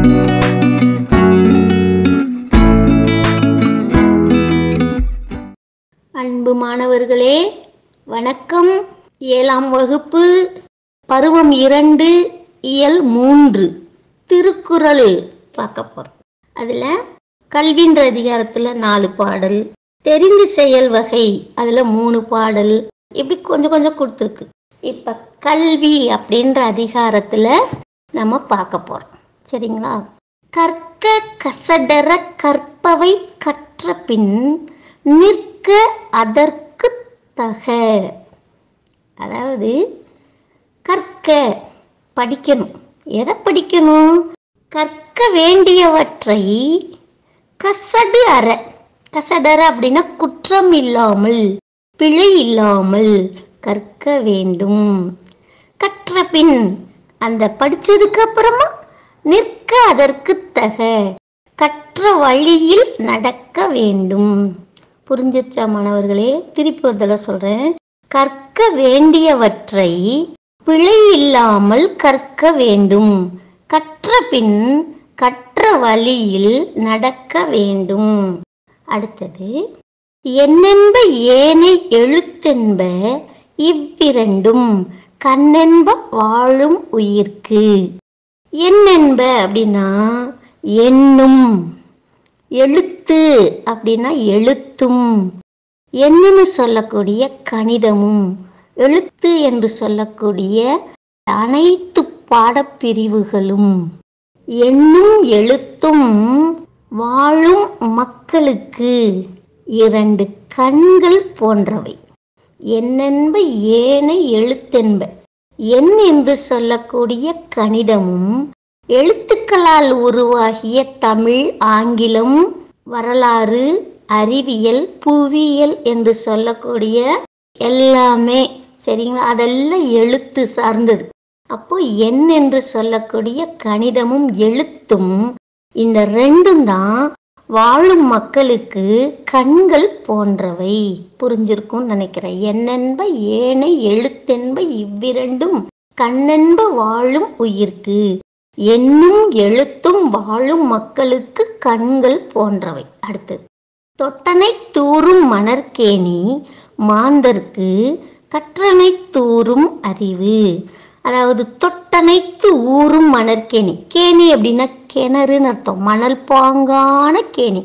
அன்பு மாணவர்களே வணக்கம் ஏழாம் வகுப்பு பருவம் இரண்டு இயல் மூன்று திருக்குறள் பார்க்க போறோம் அதுல கல்வின்ற அதிகாரத்துல நாலு பாடல் தெரிந்து செயல் வகை அதுல மூணு பாடல் இப்படி கொஞ்சம் கொஞ்சம் கொடுத்துருக்கு இப்ப கல்வி அப்படின்ற அதிகாரத்துல நம்ம பார்க்க போறோம் சரிங்களா கற்க கசடர கற்பவை கற்ற பின் நிற்க அதற்கு தக அதாவது கற்க படிக்கணும் எதை படிக்கணும் கற்க வேண்டியவற்றை கசடு அற கசடர அப்படின்னா குற்றம் இல்லாமல் பிழை இல்லாமல் கற்க வேண்டும் கற்ற பின் அந்த படிச்சதுக்கு அப்புறமா நிற்க அதற்கு தக கற்ற வழியில் நடக்க வேண்டும் புரிஞ்சிருச்சா மாணவர்களே திருப்பி ஒரு தடவை சொல்றேன் கற்க வேண்டியவற்றை பிழை இல்லாமல் கற்க வேண்டும் கற்ற பின் கற்ற வழியில் நடக்க வேண்டும் அடுத்தது என்னென்ப ஏனை எழுத்தென்ப இவ்விரண்டும் கண்ணென்ப வாழும் உயிர்க்கு என்னென்ப அப்படின்னா எண்ணும் எழுத்து அப்படின்னா எழுத்தும் என்னன்னு சொல்லக்கூடிய கணிதமும் எழுத்து என்று சொல்லக்கூடிய அனைத்து பாடப்பிரிவுகளும் எண்ணும் எழுத்தும் வாழும் மக்களுக்கு இரண்டு கண்கள் போன்றவை என்னென்ப ஏனை எழுத்தென்ப எண் என்று சொல்லக்கூடிய கணிதமும் எழுத்துக்களால் உருவாகிய தமிழ் ஆங்கிலம் வரலாறு அறிவியல் புவியியல் என்று சொல்லக்கூடிய எல்லாமே சரிங்களா அதெல்லாம் எழுத்து சார்ந்தது அப்போ எண் என்று சொல்லக்கூடிய கணிதமும் எழுத்தும் இந்த ரெண்டும் தான் வாழும் மக்களுக்கு கண்கள் போன்றவை புரிஞ்சிருக்கும்னு நினைக்கிறேன் என்னென்ப ஏனை எழுத்தென்ப இவ்விரண்டும் கண்ணென்ப வாழும் உயிர்க்கு என்னும் எழுத்தும் வாழும் மக்களுக்கு கண்கள் போன்றவை அடுத்தது தொட்டனை தூறும் மணற்கேணி மாந்தர்க்கு கற்றனை தூறும் அறிவு அதாவது தொட்டனைத்து ஊறும் மணற்கேணி கேணி அப்படின்னா கிணறுன்னு அர்த்தம் மணல் பாங்கான கேணி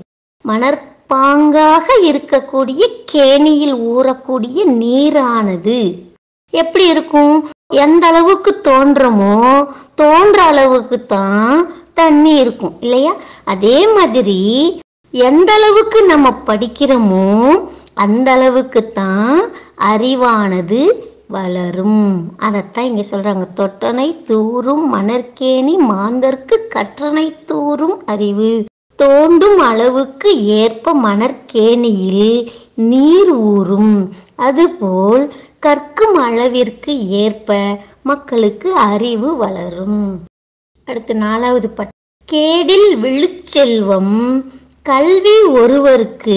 மணற்பாங்காக இருக்கக்கூடிய கேணியில் ஊறக்கூடிய நீரானது எப்படி இருக்கும் எந்த அளவுக்கு தோன்றமோ தோன்ற அளவுக்கு தான் தண்ணி இருக்கும் இல்லையா அதே மாதிரி எந்த அளவுக்கு நம்ம படிக்கிறோமோ அந்த அளவுக்கு தான் அறிவானது வளரும் அதைத்தான் இங்க சொல்றாங்க தொட்டனை தூறும் மணற்கேணி மாந்தர்க்கு கற்றனை தூறும் அறிவு தோண்டும் அளவுக்கு ஏற்ப மணற்கேணியில் நீர் ஊறும் அதுபோல் கற்கும் அளவிற்கு ஏற்ப மக்களுக்கு அறிவு வளரும் அடுத்து நாலாவது பட் கேடில் விழுச்செல்வம் கல்வி ஒருவருக்கு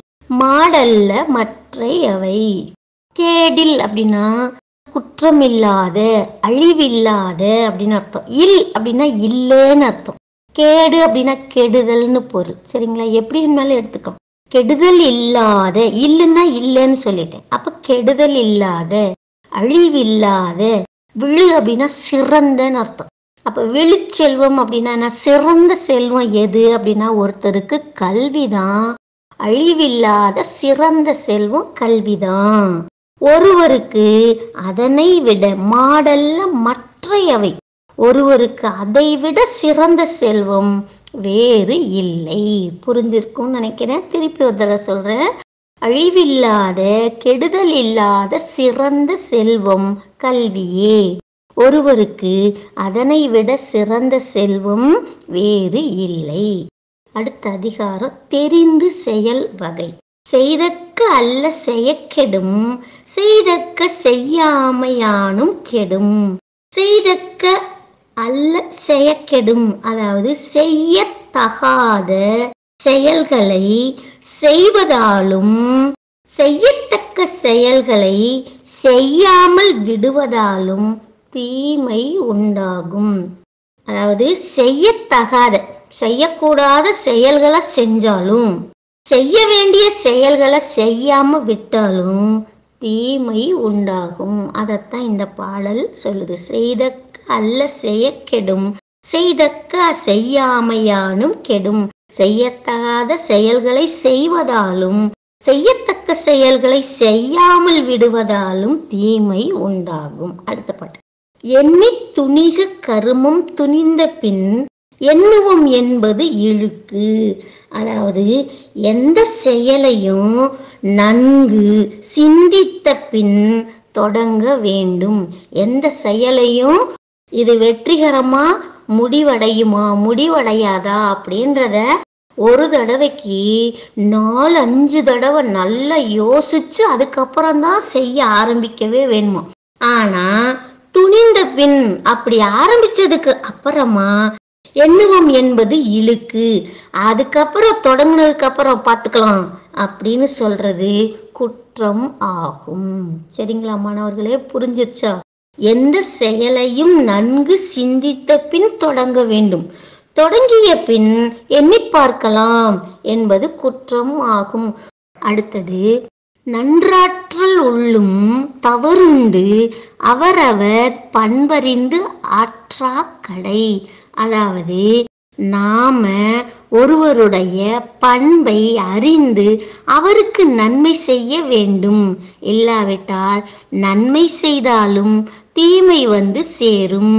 மாடல்ல மற்றை அவை கேடில் அப்படின்னா குற்றமில்லாத அழிவில்லாத அப்படின்னு அர்த்தம் இல் அப்படின்னா இல்லைன்னு அர்த்தம் கேடு அப்படின்னா கெடுதல்னு பொருள் சரிங்களா எப்படி வேணாலும் எடுத்துக்கலாம் கெடுதல் இல்லாத இல்லைன்னா இல்லைன்னு சொல்லிட்டேன் அப்ப கெடுதல் இல்லாத அழிவில்லாத விழு அப்படின்னா சிறந்தன்னு அர்த்தம் அப்ப விழுச்செல்வம் அப்படின்னா என்ன? சிறந்த செல்வம் எது அப்படின்னா ஒருத்தருக்கு கல்விதான் அழிவில்லாத சிறந்த செல்வம் கல்விதான் ஒருவருக்கு அதனை விட மாடல்ல மற்றையவை ஒருவருக்கு அதை விட சிறந்த செல்வம் வேறு இல்லை புரிஞ்சிருக்கும்னு நினைக்கிறேன் திருப்பி ஒரு தடவை சொல்றேன் அழிவில்லாத கெடுதல் இல்லாத சிறந்த செல்வம் கல்வியே ஒருவருக்கு அதனை விட சிறந்த செல்வம் வேறு இல்லை அடுத்த அதிகாரம் தெரிந்து செயல் வகை செய்தக்க அல்ல செய்யக்கெடும் செய்தக்க செய்யாமையானும் கெடும் செய்தக்க அல்ல செய்யக்கெடும் அதாவது செய்யத்தகாத செயல்களை செய்வதாலும் செய்யத்தக்க செயல்களை செய்யாமல் விடுவதாலும் தீமை உண்டாகும் அதாவது செய்யத்தகாத செய்யக்கூடாத செயல்களை செஞ்சாலும் செய்ய வேண்டிய செயல்களை செய்யாம விட்டாலும் தீமை உண்டாகும் அதைத்தான் இந்த பாடல் சொல்லுது செய்தக்க அல்ல செய்ய கெடும் செய்தக்க செய்யாமையானும் கெடும் செய்யத்தகாத செயல்களை செய்வதாலும் செய்யத்தக்க செயல்களை செய்யாமல் விடுவதாலும் தீமை உண்டாகும் அடுத்த பாட்டு எண்ணி துணிக கருமம் துணிந்த பின் எண்ணுவோம் என்பது இழுக்கு அதாவது எந்த செயலையும் நன்கு சிந்தித்த பின் தொடங்க வேண்டும் எந்த செயலையும் இது வெற்றிகரமா முடிவடையுமா முடிவடையாதா அப்படின்றத ஒரு தடவைக்கு நாலு அஞ்சு தடவை நல்லா யோசிச்சு அதுக்கப்புறம் தான் செய்ய ஆரம்பிக்கவே வேணுமா ஆனா துணிந்த பின் அப்படி ஆரம்பிச்சதுக்கு அப்புறமா எண்ணுவோம் என்பது இழுக்கு அதுக்கப்புறம் தொடங்குனதுக்கு அப்புறம் பார்த்துக்கலாம் அப்படின்னு சொல்றது குற்றம் ஆகும் சரிங்களா மாணவர்களே புரிஞ்சிச்சா எந்த செயலையும் நன்கு சிந்தித்த பின் தொடங்க வேண்டும் தொடங்கிய பின் எண்ணி பார்க்கலாம் என்பது குற்றம் ஆகும் அடுத்தது நன்றாற்றல் உள்ளும் தவறுண்டு அவரவர் பண்பறிந்து ஆற்றா கடை அதாவது நாம ஒருவருடைய பண்பை அறிந்து அவருக்கு நன்மை செய்ய வேண்டும் இல்லாவிட்டால் நன்மை செய்தாலும் தீமை வந்து சேரும்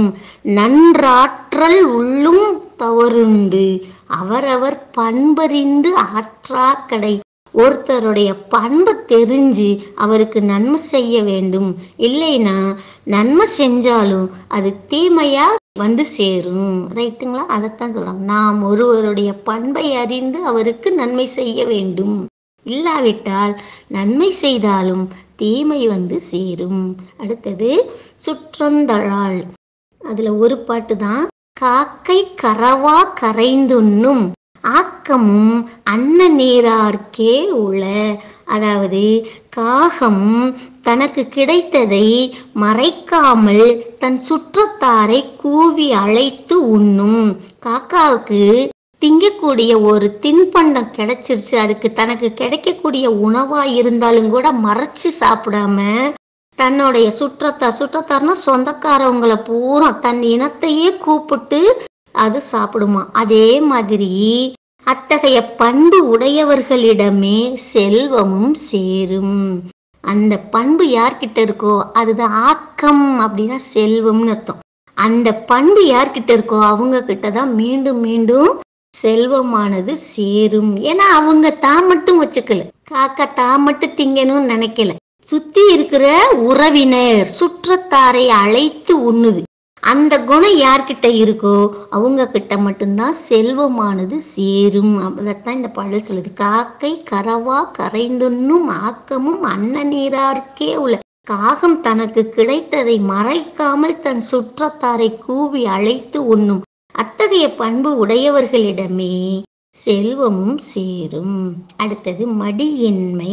நன்றாற்றல் உள்ளும் தவறுண்டு அவரவர் பண்பறிந்து ஆற்றா கடை ஒருத்தருடைய பண்பை தெரிஞ்சு அவருக்கு நன்மை செய்ய வேண்டும் இல்லைன்னா நன்மை செஞ்சாலும் அது தீமையா வந்து சேரும் ரைட்டுங்களா அதைத்தான் சொல்றாங்க நாம் ஒருவருடைய பண்பை அறிந்து அவருக்கு நன்மை செய்ய வேண்டும் இல்லாவிட்டால் நன்மை செய்தாலும் தீமை வந்து சேரும் அடுத்தது சுற்றந்தழாள் அதுல ஒரு பாட்டு தான் காக்கை கரவா கரைந்துண்ணும் ஆக்கமும் அன்ன நீரார்க்கே உள அதாவது காகம் தனக்கு கிடைத்ததை மறைக்காமல் தன் சுற்றத்தாரை கூவி அழைத்து உண்ணும் காக்காவுக்கு திங்கக்கூடிய ஒரு தின்பண்டம் கிடைச்சிருச்சு அதுக்கு தனக்கு கிடைக்கக்கூடிய உணவா இருந்தாலும் கூட மறைச்சு சாப்பிடாம தன்னுடைய சுற்றத்தார் சுற்றத்தார்னா சொந்தக்காரவங்களை பூரா தன் இனத்தையே கூப்பிட்டு அது சாப்பிடுமா அதே மாதிரி அத்தகைய பண்பு உடையவர்களிடமே செல்வமும் சேரும் அந்த பண்பு யார்கிட்ட இருக்கோ அதுதான் ஆக்கம் அப்படின்னா செல்வம்னு அர்த்தம் அந்த பண்பு யார்கிட்ட இருக்கோ அவங்க கிட்ட தான் மீண்டும் மீண்டும் செல்வமானது சேரும் ஏன்னா அவங்க தான் மட்டும் வச்சுக்கல காக்கா தான் மட்டும் திங்கணும்னு நினைக்கல சுத்தி இருக்கிற உறவினர் சுற்றத்தாரை அழைத்து உண்ணுது அந்த குணம் யார்கிட்ட இருக்கோ அவங்க கிட்ட மட்டும்தான் செல்வமானது சேரும் அதைத்தான் இந்த பாடல் சொல்லுது காக்கை கரவா கரைந்துண்ணும் ஆக்கமும் அன்ன நீரார்க்கே உள்ள காகம் தனக்கு கிடைத்ததை மறைக்காமல் தன் சுற்றத்தாரை கூவி அழைத்து உண்ணும் அத்தகைய பண்பு உடையவர்களிடமே செல்வமும் சேரும் அடுத்தது மடியின்மை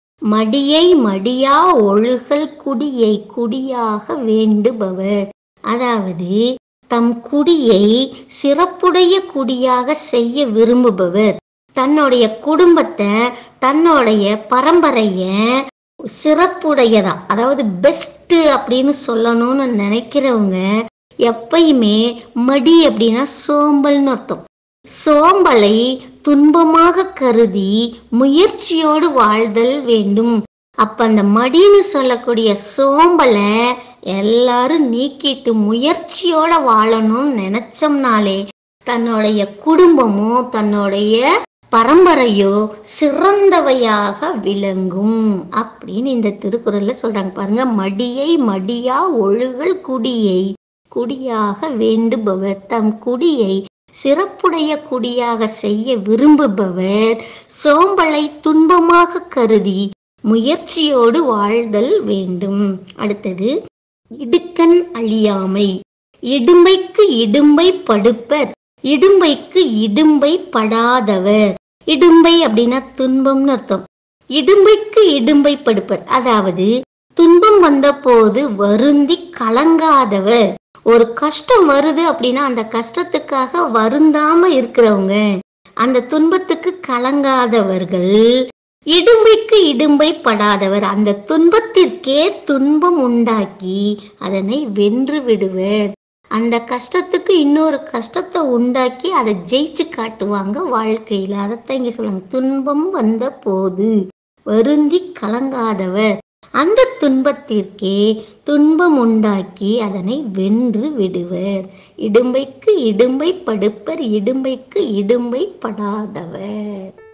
மடியை மடியா ஒழுகல் குடியை குடியாக வேண்டுபவர் அதாவது தம் குடியை சிறப்புடைய குடியாக செய்ய விரும்புபவர் தன்னுடைய குடும்பத்தை தன்னுடைய பரம்பரைய சிறப்புடையதா அதாவது பெஸ்ட் அப்படின்னு சொல்லணும்னு நினைக்கிறவங்க எப்பயுமே மடி அப்படின்னா சோம்பல்னு அர்த்தம் சோம்பலை துன்பமாக கருதி முயற்சியோடு வாழ்தல் வேண்டும் அப்ப அந்த மடின்னு சொல்லக்கூடிய சோம்பலை எல்லாரும் நீக்கிட்டு முயற்சியோட வாழணும்னு நினைச்சோம்னாலே தன்னுடைய குடும்பமோ தன்னுடைய பரம்பரையோ சிறந்தவையாக விளங்கும் அப்படின்னு இந்த திருக்குறள்ல சொல்றாங்க பாருங்க மடியை மடியா ஒழுகல் குடியை குடியாக வேண்டுபவர் தம் குடியை சிறப்புடைய குடியாக செய்ய விரும்புபவர் சோம்பலை துன்பமாக கருதி முயற்சியோடு வாழ்தல் வேண்டும் அடுத்தது இடுக்கண் அழியாமை இடும்பைக்கு இடும்பை படுப்பர் இடும்பைக்கு இடும்பை படாதவர் இடும்பை அப்படின்னா துன்பம்னு அர்த்தம் இடும்பைக்கு இடும்பை படுப்பர் அதாவது துன்பம் வந்தபோது வருந்தி கலங்காதவர் ஒரு கஷ்டம் வருது அப்படின்னா அந்த கஷ்டத்துக்காக வருந்தாம இருக்கிறவங்க அந்த துன்பத்துக்கு கலங்காதவர்கள் இடும்பைக்கு இடும்பை படாதவர் அந்த துன்பத்திற்கே துன்பம் உண்டாக்கி அதனை வென்று விடுவர் அந்த கஷ்டத்துக்கு இன்னொரு கஷ்டத்தை உண்டாக்கி அதை ஜெயிச்சு காட்டுவாங்க வாழ்க்கையில அதைத்தான் இங்க சொல்லுவாங்க துன்பம் வந்த போது வருந்தி கலங்காதவர் அந்த துன்பத்திற்கே துன்பம் உண்டாக்கி அதனை வென்று விடுவர் இடும்பைக்கு இடும்பை படுப்பர் இடும்பைக்கு இடும்பை படாதவர்